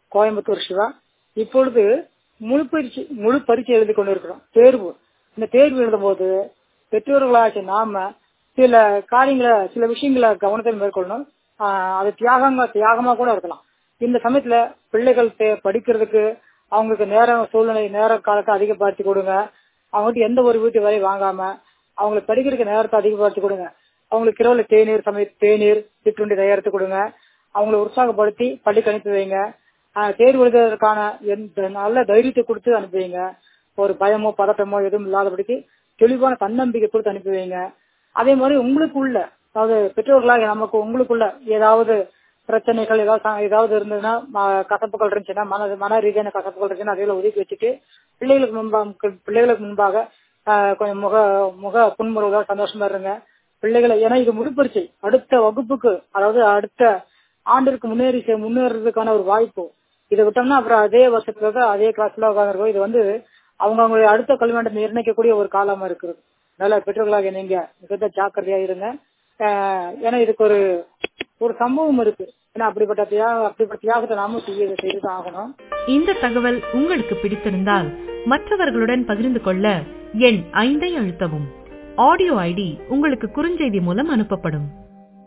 கோயம்புத்தூர் சிவா இப்பொழுது முழு பயிற்சி முழு பரீட்சை எழுதி கொண்டிருக்கிறோம் தேர்வு இந்த தேர்வு எழுதும் போது பெற்றோர்களாகிய நாம சில காரியங்களை சில விஷயங்களை கவனத்தில் மேற்கொள்ளணும் ஆஹ் அது தியாகங்க தியாகமா கூட இருக்கலாம் இந்த சமயத்துல பிள்ளைகள் தே- படிக்கிறதுக்கு அவங்களுக்கு நேரம் சூழ்நிலை நேர காலத்தை அதிகப்படுத்தி கொடுங்க அவங்ககிட்ட எந்த ஒரு வீட்டு வேலையும் வாங்காம அவங்களுக்கு படிக்கிறதுக்கு நேரத்தை அதிகப்படுத்தி கொடுங்க அவங்களுக்கு இரவுல தேநீர் சமய தேநீர் சிற்றுண்டி தயாரித்து கொடுங்க அவங்களை உற்சாகப்படுத்தி பள்ளிக்கு அனுப்பி வைங்க ஆஹ் தேர்வு எழுதுவதற்கான எந்த நல்ல தைரியத்தை கொடுத்து அனுப்பி வைங்க ஒரு பயமோ பதட்டமோ எதுவும் இல்லாதபடிக்கு தெளிவான தன்னம்பிக்கை கொடுத்து அனுப்பி வைங்க அதே மாதிரி உங்களுக்குள்ள அதாவது பெற்றோர்களாக நமக்கு உங்களுக்குள்ள ஏதாவது பிரச்சனைகள் ஏதாவது ச- ஏதாவது இருந்ததுன்னா ம- கசப்புகள் இருந்துச்சுன்னா மன மன ரீதியான கசப்புகள் இருந்துச்சுன்னா அதையில ஒதுக்கி வச்சுட்டு பிள்ளைகளுக்கு முன்பாக பிள்ளைகளுக்கு முன்பாக ஆஹ் கொஞ்சம் முக முக புன்முறுவதா சந்தோஷமா இருங்க பிள்ளைகளை ஏன்னா இது முழுப்பரிச்சை அடுத்த வகுப்புக்கு அதாவது அடுத்த ஆண்டிற்கு முன்னேறி செ- முன்னேறதுக்கான ஒரு வாய்ப்பு இதை விட்டோம்னா அப்புறம் அதே வருஷத்துல தான் அதே கிளாஸ்ல உட்காந்துருக்கோம் இது வந்து அவங்க அவங்களுடைய அடுத்த கல்வியாண்டை நிர்ணயிக்கக்கூடிய ஒரு காலமா இருக்குது அதனால பெற்றோர்களாக நீங்க மிகுந்த ஜாக்கிரதையா இருங்க ஆஹ் ஏன்னா இதுக்கு ஒரு ஒரு சம்பவம் இருக்கு ஏன்னா அப்படிப்பட்ட தியாக அப்படிப்பட்ட தியாகத்தை நாமும் செய்ய செய்துதான் ஆகணும் இந்த தகவல் உங்களுக்கு பிடித்திருந்தால் மற்றவர்களுடன் பகிர்ந்து கொள்ள எண் ஐந்தை அழுத்தவும் ஆடியோ ஐடி உங்களுக்கு குறுஞ்செய்தி மூலம் அனுப்பப்படும்